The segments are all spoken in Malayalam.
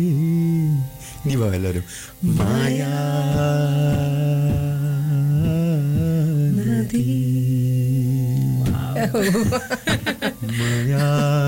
ഇനി പോകാം എല്ലാവരും മായാ നദി മായാ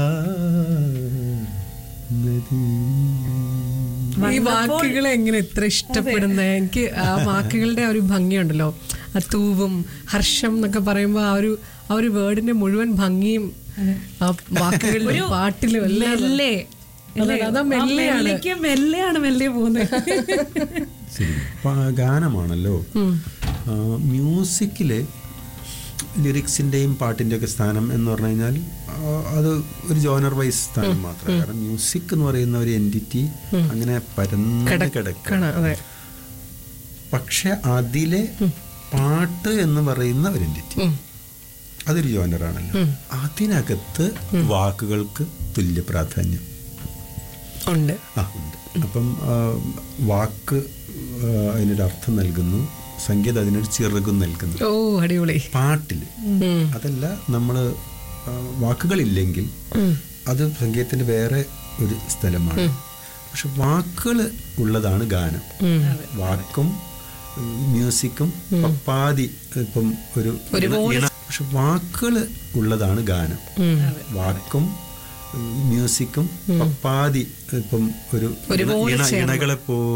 നദി ഈ വാക്കുകൾ എങ്ങനെ ഇത്ര ഇഷ്ടപ്പെടുന്ന എനിക്ക് ആ വാക്കുകളുടെ ആ ഒരു ഭംഗിയുണ്ടല്ലോ ആ തൂവും ഹർഷം എന്നൊക്കെ പറയുമ്പോൾ ആ ഒരു ആ ഒരു വേർഡിന്റെ മുഴുവൻ ഭംഗിയും ആ വാക്കുകളിലും പാട്ടിലും എല്ലാം മെല്ലെ അതെ, അതാ മെല്ലെയാണ്. മെല്ലെക്ക് മെല്ലെയാണ് മെല്ലെ പോകുന്നത് ശരി പ- ഗാനമാണല്ലോ ആ, മ്യൂസിക്കില് ലിറിക്സിന്റെയും പാട്ടിന്റെയൊക്കെ സ്ഥാനം എന്ന് പറഞ്ഞു കഴിഞ്ഞാൽ ആ, അത് ഒരു ജോണർ വൈസ് സ്ഥാനം മാത്രമേ കാരണം മ്യൂസിക് എന്ന് പറയുന്ന ഒരു എൻറ്റിറ്റി അങ്ങനെ പരന്ന് കിടക്കണം കിടക്കണം അതെ പക്ഷെ അതിലെ പാട്ട് എന്ന് പറയുന്ന ഒരു എൻറ്റിറ്റി ഉം. അതൊരു ജോനറാണല്ലോ അതിനകത്ത് വാക്കുകൾക്ക് തുല്യ പ്രാധാന്യം ഉണ്ട് ആ ഉണ്ട് അപ്പം ആ, വാക്ക് ആ, അതിനൊരു അർത്ഥം നൽകുന്നു സംഗീതം അതിനൊരു ചിറകും നൽകുന്നു ഓ അടിപൊളി പാട്ടിൽ ഉം. അതല്ല നമ്മൾ വാക്കുകളില്ലെങ്കിൽ അത് സംഗീതത്തിന്റെ വേറെ ഒരു സ്ഥലമാണ് പക്ഷെ വാക്കുകൾ ഉള്ളതാണ് ഗാനം വാക്കും ഉം, മ്യൂസിക്കും പപ്പാതി ഇപ്പം ഒരു ഇണ- പക്ഷെ വാക്കുകൾ ഉള്ളതാണ് ഗാനം വാക്കും ഉം, മ്യൂസിക്കും പപ്പാതി ഇപ്പം ഒരു ഇണ- ഇണകളെ പോ